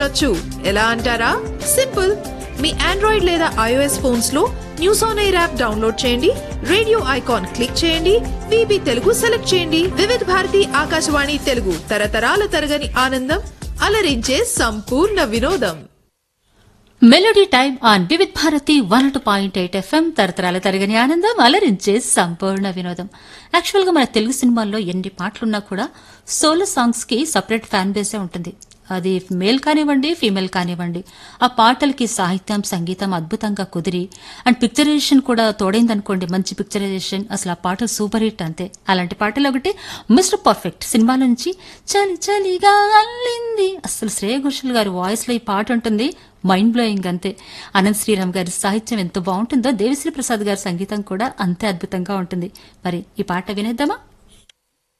వచ్చు ఎలా అంటారా సింపుల్ మీ ఆండ్రాయిడ్ లేదా ఐఓఎస్ ఫోన్స్ లో news on air app download చేయండి రేడియో ఐకాన్ క్లిక్ చేయండి విబి తెలుగు సెలెక్ట్ చేయండి వివిధ భారతి ఆకాశవాణి తెలుగు తరతరాల తరగని ఆనందం అలరించే సంపూర్ణ వినోదం melody time on Vividh Bharati one two point eight FM తరతరాల తరగని ఆనందం అలరించే సంపూర్ణ వినోదం యాక్చువల్ గా మన తెలుగు సినిమాల్లో ఎన్ని పాటలున్నా కూడా సోలో సాంగ్స్ కి సపరేట్ ఫ్యాన్ బేసే ఉంటుంది అది మేల్ కానివ్వండి ఫీమేల్ కానివ్వండి ఆ పాటలకి సాహిత్యం సంగీతం అద్భుతంగా కుదిరి అండ్ పిక్చరైజేషన్ కూడా తోడైందనుకోండి మంచి పిక్చరైజేషన్ అసలు ఆ పాట సూపర్ హిట్ అంతే అలాంటి పాటలు ఒకటి మిస్టర్ పర్ఫెక్ట్ సినిమా నుంచి చలి చలిగా అల్లింది అసలు శ్రేయ ఘోషల్ గారి వాయిస్ లో ఈ పాట ఉంటుంది మైండ్ బ్లోయింగ్ అంతే అనంత్ శ్రీరామ్ గారి సాహిత్యం ఎంత బాగుంటుందో దేవిశ్రీ ప్రసాద్ గారి సంగీతం కూడా అంతే అద్భుతంగా ఉంటుంది మరి ఈ పాట వినేద్దామా